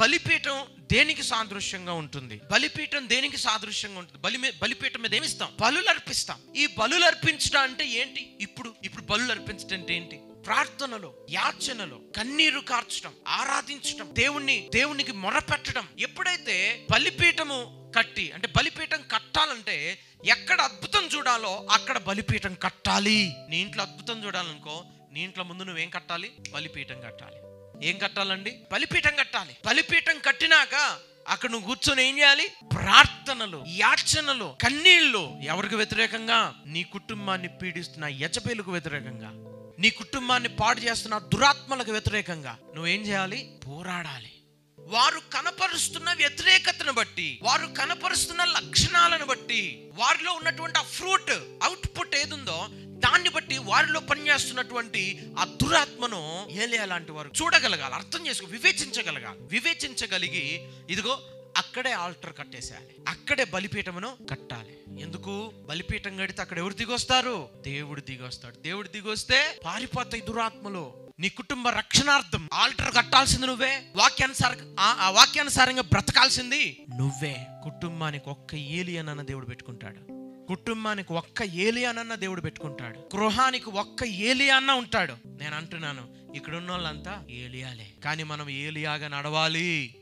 బలిపీఠం దేనికి సాదృశ్యంగా ఉంటుంది బలిపీఠం దేనికి సాదృశ్యంగా ఉంటుంది బలి మీ- బలిపీఠం మీద ఏమిస్తాం బలులు అర్పిస్తాం ఈ బలులు అర్పించడం అంటే ఏంటి ఇప్పుడు ఇప్పుడు బలులు అర్పించడం అంటే ఏంటి ప్రార్థనలో యాచనలో కన్నీరు కార్చడం ఆరాధించడం దేవుణ్ణి దేవునికి మొరపెట్టడం ఎప్పుడైతే బలిపీఠము కట్టి అంటే బలిపీఠం కట్టాలంటే ఎక్కడ అద్భుతం చూడాలో అక్కడ బలిపీఠం కట్టాలి నీ ఇంట్లో అద్భుతం చూడాలనుకో నీ ఇంట్లో ముందు నువ్వేం కట్టాలి బలిపీఠం కట్టాలి ఏం కట్టాలండి బలిపీఠం కట్టాలి బలిపీఠం కట్టినాక అక్కడ నువ్వు కూర్చొని ఏం చేయాలి ప్రార్థనలు యాచనలు కన్నీళ్లు ఎవరికి వ్యతిరేకంగా నీ కుటుంబాన్ని పీడిస్తున్న యజబేలుకు వ్యతిరేకంగా నీ కుటుంబాన్ని పాడు చేస్తున్న దురాత్మలకు వ్యతిరేకంగా నువ్వేం చేయాలి పోరాడాలి వారు కనపరుస్తున్న వ్యతిరేకతను బట్టి వారు కనపరుస్తున్న లక్షణాలను బట్టి వారిలో ఉన్నటువంటి ఆ ఫ్రూట్ అవుట్పుట్ ఏదుందో దాన్ని బట్టి వారిలో పనిచేస్తున్నటువంటి ఆ దురాత్మను ఏలియా లాంటి వారు చూడగలగాలి అర్థం చేసుకో వివేచించగలగాలి వివేచించగలిగి ఇదిగో అక్కడే ఆల్టర్ కట్టేసేయాలి అక్కడే బలిపీఠమును కట్టాలి ఎందుకు బలిపీఠం కడితే అక్కడ ఎవరు దిగొస్తారు దేవుడు దిగొస్తాడు దేవుడు దిగొస్తే పారిపోతాయి దురాత్మలు నీ కుటుంబ రక్షణార్థం ఆల్టర్ కట్టాల్సింది నువ్వే వాక్యానుసార ఆ- ఆ వాక్యానుసారంగా బ్రతకాల్సింది నువ్వే కుటుంబానికి ఒక్క ఏలియనన్న దేవుడు పెట్టుకుంటాడు కుటుంబానికి ఒక్క ఏలియానన్న దేవుడు పెట్టుకుంటాడు గృహానికి ఒక్క ఏలియాన్న ఉంటాడు నేను అంటున్నాను ఇక్కడ ఉన్న వాళ్ళంతా ఏలియాలే కానీ మనం ఏలియాగా నడవాలి